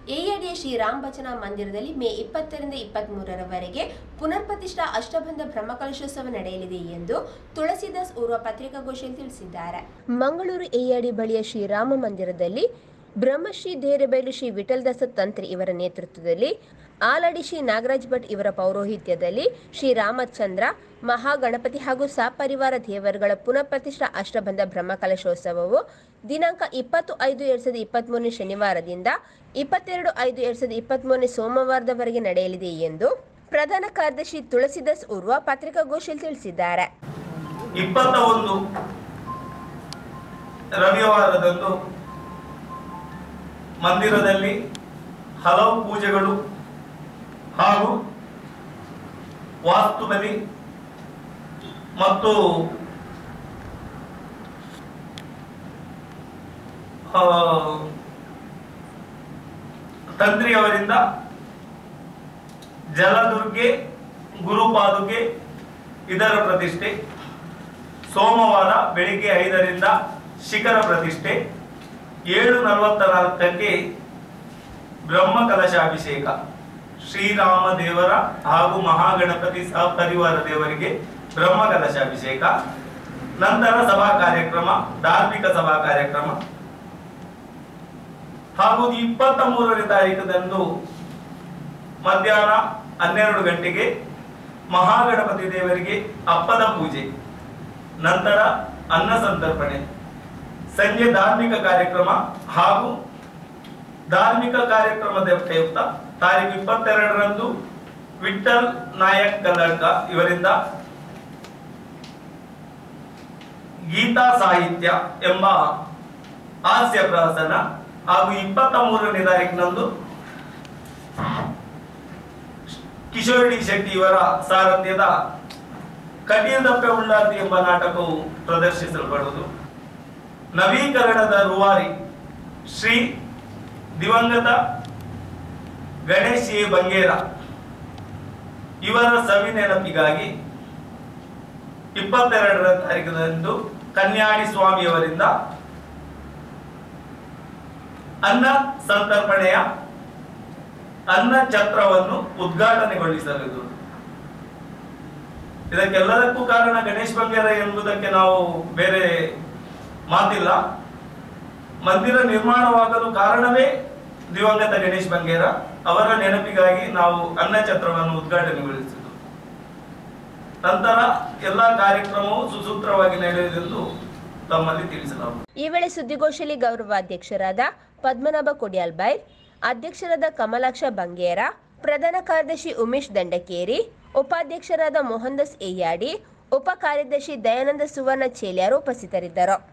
ಎಐಡಿಯ ಶ್ರೀ ರಾಮ್ ಭಜನಾ ಮಂದಿರದಲ್ಲಿ ಮೇ ಇಪ್ಪತ್ತರಿಂದ ಇಪ್ಪತ್ತ್ಮೂರರವರೆಗೆ ಪುನರ್ಪ್ರತಿಷ್ಠಾ ಅಷ್ಟಬಂಧ ಬ್ರಹ್ಮಕಲಶೋತ್ಸವ ನಡೆಯಲಿದೆ ಎಂದು ತುಳಸಿದಾಸ್ ಊರ್ವ ಪತ್ರಿಕಾಗೋಷ್ಠಿಯಲ್ಲಿ ತಿಳಿಸಿದ್ದಾರೆ ಮಂಗಳೂರು ಎಐಡಿ ಬಳಿಯ ಶ್ರೀರಾಮ ಮಂದಿರದಲ್ಲಿ ಬ್ರಹ್ಮಶ್ರೀ ದೇರೆಬೈಲು ಶ್ರೀ ವಿಠಲದಾಸ ತಂತ್ರಿ ಇವರ ನೇತೃತ್ವದಲ್ಲಿ ಆಲಡಿ ಶ್ರೀ ನಾಗರಾಜ್ ಭಟ್ ಇವರ ಪೌರೋಹಿತ್ಯದಲ್ಲಿ ಶ್ರೀ ರಾಮಚಂದ್ರ ಮಹಾಗಣಪತಿ ಹಾಗೂ ಸಪರಿವಾರ ದೇವರುಗಳ ಪುನಃಪ್ರತಿಷ್ಠಾ ಅಷ್ಟಬಂಧ ಬ್ರಹ್ಮಕಲಶೋತ್ಸವವು ದಿನಾಂಕ ಇಪ್ಪತ್ತು ಐದು ಎರಡ್ ಸಾವಿರದ ಇಪ್ಪತ್ತ್ಮೂರನೇ ಶನಿವಾರದಿಂದ ಇಪ್ಪತ್ತೆರಡು ಐದು ಎರಡ್ ಸಾವಿರದ ಇಪ್ಪತ್ತ್ಮೂರನೇ ಸೋಮವಾರದವರೆಗೆ ನಡೆಯಲಿದೆ ಎಂದು ಪ್ರಧಾನ ಕಾರ್ಯದರ್ಶಿ ತುಳಸಿದಾಸ್ ಉರ್ವ ಪತ್ರಿಕಾಗೋಷ್ಠಿಯಲ್ಲಿ ತಿಳಿಸಿದ್ದಾರೆ ಇಪ್ಪತ್ತ ಒಂದು ರವಿವಾರದಂದು ಮಂದಿರದಲ್ಲಿ ಹಲವು ಪೂಜೆಗಳು ಹಾಗೂ ವಾಸ್ತು ಬಲಿ ಮತ್ತು ಆ, ತಂತ್ರಿಯವರಿಂದ ಜಲದುರ್ಗೆ ಗುರುಪಾದುಗೆ ಇದರ ಪ್ರತಿಷ್ಠೆ ಸೋಮವಾರ ಬೆಳಿಗ್ಗೆ ಐದರಿಂದ ಶಿಖರ ಪ್ರತಿಷ್ಠೆ ಏಳು ನಲವತ್ತ ನಾಲ್ಕಕ್ಕೆ ಬ್ರಹ್ಮ ಕಲಶಾಭಿಷೇಕ ಶ್ರೀರಾಮ ದೇವರ ಹಾಗೂ ಮಹಾಗಣಪತಿ ಸಹಪರಿವಾರ ದೇವರಿಗೆ ಬ್ರಹ್ಮ ಕಲಶಾಭಿಷೇಕ ನಂತರ ಸಭಾ ಕಾರ್ಯಕ್ರಮ ಧಾರ್ಮಿಕ ಸಭಾ ಕಾರ್ಯಕ್ರಮ ಹಾಗೂ ಇಪ್ಪತ್ತ ಮೂರನೇ ತಾರೀಕದಂದು ಮಧ್ಯಾಹ್ನ ಹನ್ನೆರಡು ಗಂಟೆಗೆ ಮಹಾಗಣಪತಿ ದೇವರಿಗೆ ಅಪ್ಪದ ಪೂಜೆ ನಂತರ ಅನ್ನ ಸಂತರ್ಪಣೆ ಸಂಜೆ ಧಾರ್ಮಿಕ ಕಾರ್ಯಕ್ರಮ ಹಾಗೂ ಧಾರ್ಮಿಕ ಕಾರ್ಯಕ್ರಮದ ಪ್ರಯುಕ್ತ ತಾರೀಕು ಇಪ್ಪತ್ತೆರಡರಂದು ವಿಠಲ್ ನಾಯಕ್ ಕಲ್ಲಡ್ಕ ಇವರಿಂದ ಗೀತಾ ಸಾಹಿತ್ಯ ಎಂಬ ಹಾಸ್ಯ ಪ್ರಹಸನ ಹಾಗೂ ಇಪ್ಪತ್ತ ಮೂರನೇ ತಾರೀಕಿನಂದು ಕಿಶೋರಿ ಶೆಟ್ಟಿ ಇವರ ಸಾರಥ್ಯದ ಕಟೀಲ್ದಪ್ಪೆ ಉಳ್ಳಾತಿ ಎಂಬ ನಾಟಕವು ಪ್ರದರ್ಶಿಸಲ್ಪಡುವುದು ನವೀಕರಣದ ರೂವಾರಿ ಶ್ರೀ ದಿವಂಗತ ಗಣೇಶ್ ಎ ಬಂಗೇರ ಇವರ ಸವಿ ನೆನಪಿಗಾಗಿ ಇಪ್ಪತ್ತೆರಡರ ತಾರೀಕಿನಂದು ಕನ್ಯಾಡಿ ಸ್ವಾಮಿಯವರಿಂದ ಅನ್ನ ಸಂತರ್ಪಣೆಯ ಅನ್ನ ಛತ್ರವನ್ನು ಉದ್ಘಾಟನೆಗೊಳಿಸಲಿದ್ದು ಇದಕ್ಕೆಲ್ಲದಕ್ಕೂ ಕಾರಣ ಗಣೇಶ್ ಬಂಗೇರ ಎಂಬುದಕ್ಕೆ ನಾವು ಬೇರೆ ಮಾತಿಲ್ಲ ಮಂದಿರ ನಿರ್ಮಾಣವಾಗಲು ಕಾರಣವೇ ದಿವಂಗತ ಗಣೇಶ್ ಬಂಗೇರ ಅವರ ನೆನಪಿಗಾಗಿ ನಾವು ಅನ್ನ ಛತ್ರವನ್ನು ಉದ್ಘಾಟನೆಗೊಳಿಸಿದ್ದು ನಂತರ ಎಲ್ಲಾ ಕಾರ್ಯಕ್ರಮವು ಸುಸೂತ್ರವಾಗಿ ನಡೆಯುವುದೆಂದು ತಮ್ಮಲ್ಲಿ ತಿಳಿಸಲಾಗುತ್ತದೆ ಈ ವೇಳೆ ಸುದ್ದಿಗೋಷ್ಠಿಯಲ್ಲಿ ಗೌರವಾಧ್ಯಕ್ಷರಾದ ಪದ್ಮನಾಭ ಕೊಡಿಯಾಲ್ಬೈಲ್ ಅಧ್ಯಕ್ಷರಾದ ಕಮಲಾಕ್ಷ ಬಂಗೇರ ಪ್ರಧಾನ ಕಾರ್ಯದರ್ಶಿ ಉಮೇಶ್ ದಂಡಕೇರಿ ಉಪಾಧ್ಯಕ್ಷರಾದ ಮೋಹನ್ದಾಸ್ ಎಯ್ಯಾಡಿ ಉಪ ಕಾರ್ಯದರ್ಶಿ ದಯಾನಂದ ಸುವರ್ಣ ಚೇಲ್ಯಾರು ಉಪಸ್ಥಿತರಿದ್ದರು